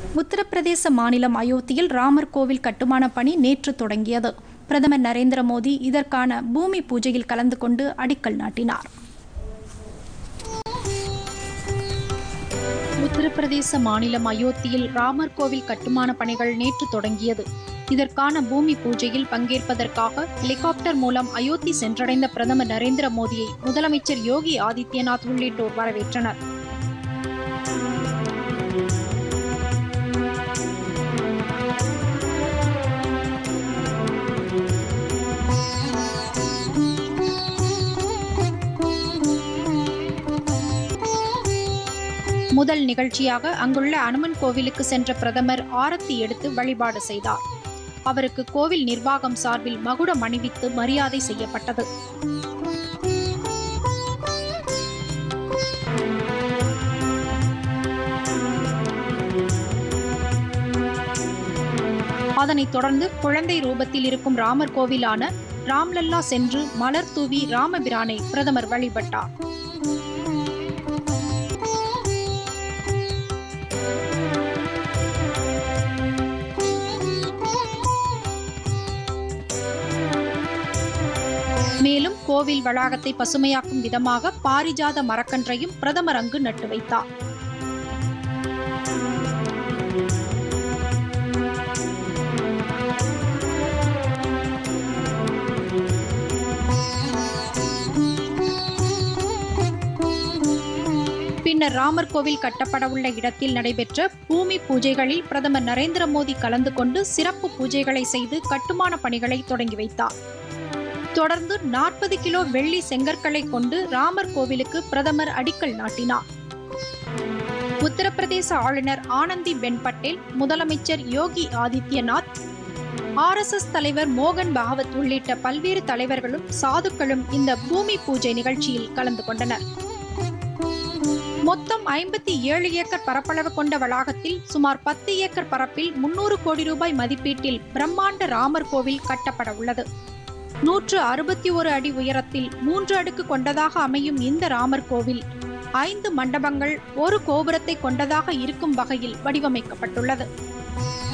உத்தரப்பிரதேச மாநிலம் அயோத்தியில் ராமர் கோவில் கட்டுமான பணி நேற்று தொடங்கியது பிரதமர் நரேந்திர மோடி இதற்கான பூமி பூஜையில் கலந்து கொண்டு அடிக்கல் நாட்டினார் உத்தரப்பிரதேச மாநிலம் அயோத்தியில் ராமர் கோவில் கட்டுமான பணிகள் நேற்று தொடங்கியது இதற்கான பூமி பூஜையில் பங்கேற்பதற்காக ஹெலிகாப்டர் மூலம் அயோத்தி சென்றடைந்த பிரதமர் நரேந்திர மோடியை முதலமைச்சர் யோகி ஆதித்யநாத் உள்ளிட்டோர் வரவேற்றனர் முதல் நிகழ்ச்சியாக அங்குள்ள அனுமன் கோவிலுக்கு சென்ற பிரதமர் ஆரத்தி எடுத்து வழிபாடு செய்தார் அவருக்கு கோவில் நிர்வாகம் சார்பில் மகுடம் அணிவித்து மரியாதை செய்யப்பட்டது அதனைத் தொடர்ந்து குழந்தை ரூபத்தில் இருக்கும் ராமர் கோவிலான ராம்லல்லா சென்று மலர் தூவி ராமபிரானை பிரதமர் வழிபட்டார் மேலும் கோவில் வளாகத்தை பசுமையாக்கும் விதமாக பாரிஜாத மரக்கன்றையும் பிரதமர் அங்கு நட்டு வைத்தார் பின்னர் ராமர் கோவில் கட்டப்படவுள்ள இடத்தில் நடைபெற்ற பூமி பூஜைகளில் பிரதமர் நரேந்திர மோடி கலந்து கொண்டு சிறப்பு பூஜைகளை செய்து கட்டுமான பணிகளை தொடங்கி வைத்தார் தொடர்ந்து நாற்பது கிலோ வெள்ளி செங்கற்களை கொண்டு ராமர் கோவிலுக்கு பிரதமர் அடிக்கல் நாட்டினார் உத்தரப்பிரதேச ஆளுநர் ஆனந்தி பென் பட்டேல் முதலமைச்சர் யோகி ஆதித்யநாத் ஆர்எஸ்எஸ் தலைவர் மோகன் பாகவத் உள்ளிட்ட பல்வேறு தலைவர்களும் சாதுக்களும் இந்த பூமி பூஜை நிகழ்ச்சியில் கலந்து கொண்டனர் மொத்தம் ஐம்பத்தி ஏழு ஏக்கர் பரப்பளவு கொண்ட வளாகத்தில் சுமார் பத்து ஏக்கர் பரப்பில் முன்னூறு கோடி ரூபாய் மதிப்பீட்டில் பிரம்மாண்ட ராமர் கோவில் கட்டப்பட உள்ளது நூற்று அறுபத்தி ஒரு அடி உயரத்தில் மூன்று அடுக்கு கொண்டதாக அமையும் இந்த ராமர் கோவில் ஐந்து மண்டபங்கள் ஒரு கோபுரத்தை கொண்டதாக இருக்கும் வகையில் வடிவமைக்கப்பட்டுள்ளது